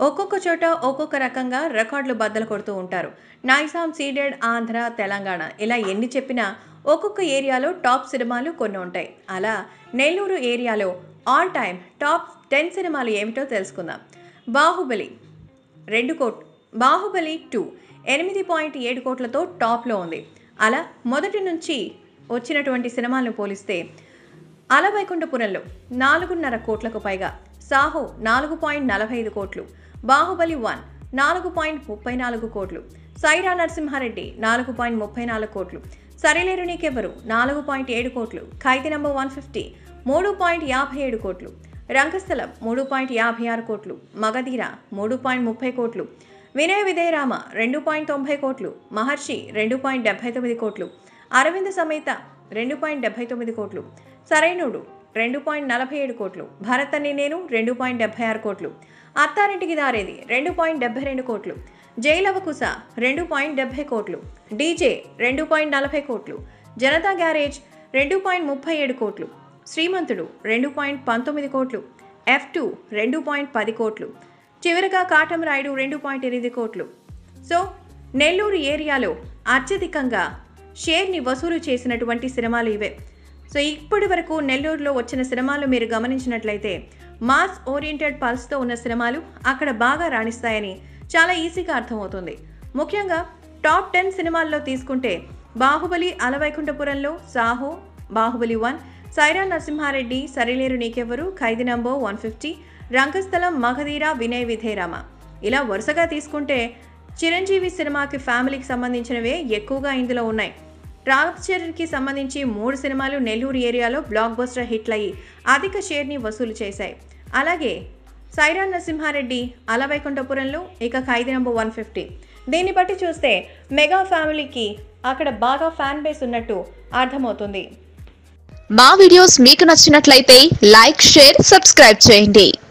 ఒక్కొక్క చోట ఒక్కొక్క రకంగా రికార్డులు బద్దలు కొడుతూ ఉంటారు నైజాం సీడెడ్ ఆంధ్ర తెలంగాణ ఇలా ఎన్ని చెప్పినా ఒక్కొక్క ఏరియాలో టాప్ సినిమాలు కొన్ని ఉంటాయి అలా నెల్లూరు ఏరియాలో ఆల్ టైమ్ టాప్ టెన్ సినిమాలు ఏమిటో తెలుసుకుందాం బాహుబలి రెండు కోట్ బాహుబలి టూ ఎనిమిది పాయింట్ ఏడు కోట్లతో టాప్లో ఉంది అలా మొదటి నుంచి వచ్చినటువంటి సినిమాలను పోలిస్తే అలవైకుంఠపురంలో నాలుగున్నర కోట్లకు పైగా సాహో నాలుగు పాయింట్ నలభై ఐదు కోట్లు బాహుబలి వన్ నాలుగు పాయింట్ ముప్పై నాలుగు కోట్లు సైరా నరసింహారెడ్డి నాలుగు పాయింట్ ముప్పై నాలుగు కోట్లు సరిలేరు నీకెవరు నాలుగు పాయింట్ ఏడు కోట్లు ఖైదీ నంబర్ వన్ ఫిఫ్టీ మూడు పాయింట్ యాభై ఏడు కోట్లు రంగస్థలం మూడు పాయింట్ యాభై ఆరు కోట్లు మగధీర మూడు పాయింట్ ముప్పై కోట్లు వినయ విజయరామ రెండు పాయింట్ తొంభై కోట్లు మహర్షి రెండు పాయింట్ డెబ్బై తొమ్మిది కోట్లు అరవింద సమేత రెండు పాయింట్ డెబ్బై తొమ్మిది కోట్లు సరైనుడు రెండు పాయింట్ నలభై ఏడు కోట్లు భరత్ అని నేను రెండు పాయింట్ డెబ్బై ఆరు కోట్లు అత్తారింటికి దారేది రెండు పాయింట్ డెబ్బై రెండు కోట్లు జైలవకుశ రెండు పాయింట్ డెబ్బై కోట్లు డీజే రెండు పాయింట్ నలభై కోట్లు జనతా గ్యారేజ్ రెండు పాయింట్ ముప్పై ఏడు కోట్లు శ్రీమంతుడు రెండు పాయింట్ పంతొమ్మిది కోట్లు ఎఫ్ టూ రెండు పాయింట్ పది కోట్లు చివరగా కాటం రాయుడు రెండు పాయింట్ ఎనిమిది కోట్లు సో నెల్లూరు ఏరియాలో అత్యధికంగా షేర్ని వసూలు చేసినటువంటి సినిమాలు ఇవే సో ఇప్పటి వరకు నెల్లూరులో వచ్చిన సినిమాలు మీరు గమనించినట్లయితే మాస్ ఓరియంటెడ్ పల్స్తో ఉన్న సినిమాలు అక్కడ బాగా రాణిస్తాయని చాలా ఈజీగా అర్థమవుతుంది ముఖ్యంగా టాప్ టెన్ సినిమాల్లో తీసుకుంటే Baahubali Ala Vaikunthapurramuloo Saaho Baahubali one Sye Raa Narasimha Reddy Sarileru Neekevvaru Khaidi number one fifty Rangasthalam Magadheera Vinaya Vidheya Rama ఇలా వరుసగా తీసుకుంటే చిరంజీవి సినిమాకి ఫ్యామిలీకి సంబంధించినవే ఎక్కువగా ఇందులో ఉన్నాయి రామ్చరణ్కి సంబంధించి మూడు సినిమాలు నెల్లూరు ఏరియాలో బ్లాక్ బస్టర్ హిట్లు అయ్యి అధిక షేర్ని వసూలు చేశాయి అలాగే సైరా నరసింహారెడ్డి అలవైకుంఠపురంలో ఇక ఖైదీ నంబర్ వన్ ఫిఫ్టీ దీన్ని బట్టి చూస్తే మెగా ఫ్యామిలీకి అక్కడ బాగా ఫ్యాన్ బేస్ ఉన్నట్టు అర్థమవుతుంది మా వీడియోస్ మీకు నచ్చినట్లయితే లైక్ షేర్ సబ్స్క్రైబ్ చేయండి